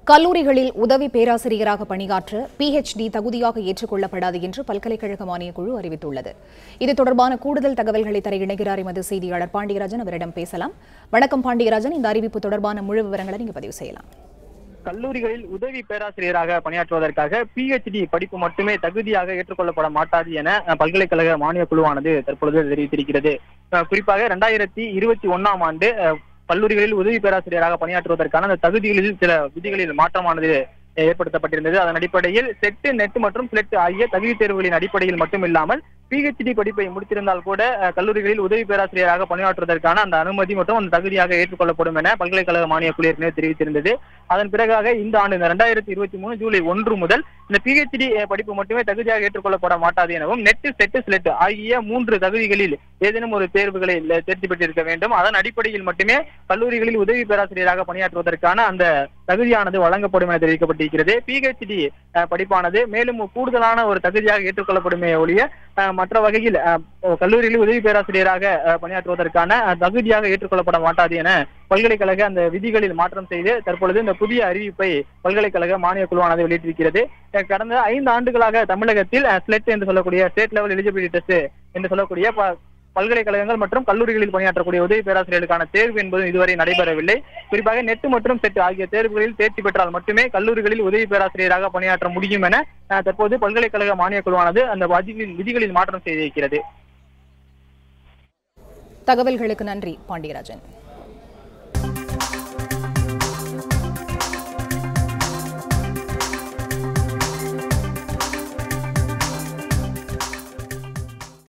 கல்லூரிகளில் உதவி பேராசிரியராக பணியாற்ற பிஹெச்டி தகுதியாக ஏற்றுக்கொள்ளப்படாது என்று பல்கலைக்கழக மானியக்குழு அறிவித்துள்ளது இது தொடர்பான கூடுதல் தகவல்களை தர இணைகிறார் எமது செய்தியாளர் பாண்டியராஜன் அவரிடம் பேசலாம் வணக்கம் பாண்டியராஜன் இந்த அறிவிப்பு தொடர்பான முழு விவரங்களை நீங்க பதிவு செய்யலாம் கல்லூரிகளில் உதவி பேராசிரியராக பணியாற்றுவதற்காக பிஹெச்டி படிப்பு மட்டுமே தகுதியாக ஏற்றுக்கொள்ளப்பட மாட்டாது என அஹ், பல்கலைக்கழக மானியக் குழுவானது தற்பொழுது தெரிவித்திருக்கிறது அஹ், குறிப்பாக இரண்டாயிரத்தி இருபத்தி ஒன்னாம் ஆண்டு அஹ், கல்லூரிகளில் உதவி பேராசிரியராக பணியாற்றுவதற்கான அந்த தகுதிகளில் சில விதிகளில் மாற்றமானது அஹ், ஏற்படுத்தப்பட்டிருந்தது அதன் அடிப்படையில் செட்டு நெட் மற்றும் ஸ்லெட் ஆகிய தகுதி தேர்வுகளின் அடிப்படையில் மட்டும் இல்லாமல் பிஹெச்டி படிப்பை முடித்திருந்தால் கூட அஹ், கல்லூரிகளில் உதவி பேராசிரியராக பணியாற்றுவதற்கான அந்த அனுமதி மற்றும் அந்த தகுதியாக ஏற்றுக்கொள்ளப்படும் என பல்கலைக்கழக மானியக் குழு ஏற்கனவே தெரிவித்திருந்தது அதன் பிறகாக இந்த ஆண்டு இந்த ரெண்டாயிரத்தி இருபத்தி மூணு ஜூலை ஒன்று முதல் இந்த பிஹெச்டி படிப்பு மட்டுமே தகுதியாக ஏற்றுக்கொள்ளப்பட மாட்டாது எனவும் நெட் செட் ஸ்லெட் ஆகிய மூன்று தகுதிகளில் ஏதேனும் ஒரு தேர்வுகளை ல- தேர்ச்சி பெற்றிருக்க வேண்டும் அதன் அடிப்படையில் மட்டுமே கல்லூரிகளில் உதவி பேராசிரியராக பணியாற்றுவதற்கான அந்த தகுதியானது வழங்கப்படும் என தெரிவிக்கப்பட்டிருக்கிறது பிஹெச்டி படிப்பானது மேலும் கூடுதலான ஒரு தகுதியாக ஏற்றுக்கொள்ளப்படுமே ஒழிய அஹ், மற்ற வகையில் அஹ், கல்லூரியில் உதவி பேராசிரியராக அஹ், பணியாற்றுவதற்கான அஹ், தகுதியாக ஏற்றுக்கொள்ளப்பட மாட்டாது என பல்கலைக்கழக அந்த விதிகளில் மாற்றம் செய்து தற்பொழுது இந்த புதிய அறிவிப்பை பல்கலைக்கழக மானியக் குழுவானது வெளியிட்டிருக்கிறது அஹ், கடந்த ஐந்து ஆண்டுகளாக தமிழகத்தில் ஸ்லெட் என்று சொல்லக்கூடிய ஸ்டேட் லெவல் எலிஜிபிலிட்டி டெஸ்ட் என்று சொல்லக்கூடிய ப- பல்கலைக்கழகங்கள் மற்றும் கல்லூரிகளில் பணியாற்றக்கூடிய உதவி பேராசிரியர்களுக்கான தேர்வு என்பது இதுவரை நடைபெறவில்லை குறிப்பாக நெட் மற்றும் செட் ஆகிய தேர்வுகளில் தேர்ச்சி பெற்றால் மட்டுமே கல்லூரிகளில் உதவி பேராசிரியராக பணியாற்ற முடியும் என அஹ், தற்போது பல்கலைக்கழக மானியக் குழுவானது அந்த விதிகளில் விதிகளில் மாற்றம் செய்திருக்கிறது தகவல்களுக்கு நன்றி பாண்டியராஜன்